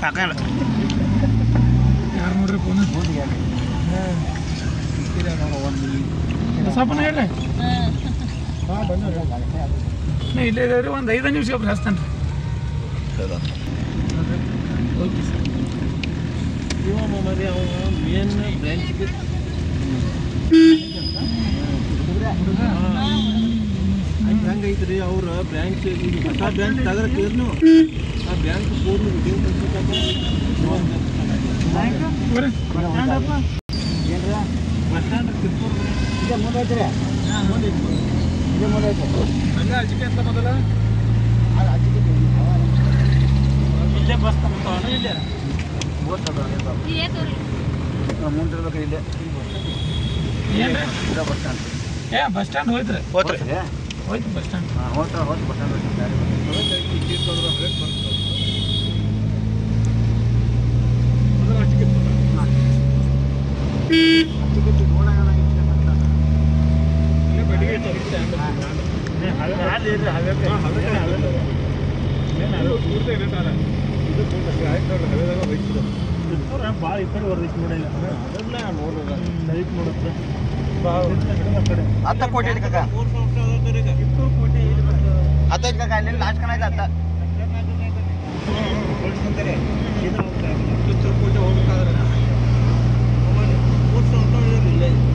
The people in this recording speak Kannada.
ಸಾಕಾಗಲ್ಲ ಯಾರು ನೋಡ್ರಿ ಫೋನ್ ಬಸಪ್ಪನ ಹೇಳ್ರಿ ನಾ ಇಲ್ಲೇ ಇದೇವ್ರಿ ಒಂದು ಐದು ನಿಮಿಷ ಒಬ್ರು ಹಚ್ತಾನೆ ಓಕೆ ಸರ್ ಹೆಂಗೈತ್ರಿ ಅವ್ರ ಬ್ಯಾಂಕ್ ಈಗ ಹೊಸ ಬ್ಯಾಂಕ್ ತಗರ್ತೀರ್ನು ಆ ಬ್ಯಾಂಕ್ ಪೂರ್ಣ ಬರ್ರಿ ಬಸ್ ಸ್ಟ್ಯಾಂಡ್ ತಿರ್ಪೂರ್ ಹಂಗ ಅಜ್ಜಿಗೆ ಅಂತ ಮೊದಲ ಇಲ್ಲೇ ಬಸ್ ತಗೊಂಡು ಇಲ್ಲೇ ಮುಂದಿರ್ಬೇಕು ಇಲ್ಲೇ ಏನ್ರಿ ಬಸ್ ಸ್ಟ್ಯಾಂಡ್ ಏ ಬಸ್ ಸ್ಟ್ಯಾಂಡ್ ಹೋಯ್ತ್ರಿ ಹೋತ್ರಿ ಹೋಯ್ತು ಬಸ್ ಸ್ಟ್ಯಾಂಡ್ ಹಾಂ ಹೋತ್ರ ಹೋತ್ ಬಸ್ ಸ್ಟ್ಯಾಂಡ್ ಭಾಳ ಈ ಕಡೆ ಹೊರದೈತಿ ನೋಡಿಲ್ಲ ಅದೆಲ್ಲ ನೋಡ್ರ ಲೈಟ್ ನೋಡುತ್ತೆ ಹತ್ತ ಕೋಟಿ ಐತಿ ಕಾಕ ಇಪ್ಪತ್ತು ಕೋಟಿ ಇಲ್ಲಿ ಬರ್ತದೆ ಹತ್ತ ಐತಿ ಕಾಕ ಅಲ್ಲಿ ಲಾಸ್ಟ್ ಕಣ ಐತೆ ಹತ್ತ ಕಿತ್ತೂರು ಕೋಟೆ ಹೋಗ್ಬೇಕಾದ್ರೆ ಮೂರು ಸಾವಿರ ರೂಪಾಯಿ ಇರಲಿಲ್ಲ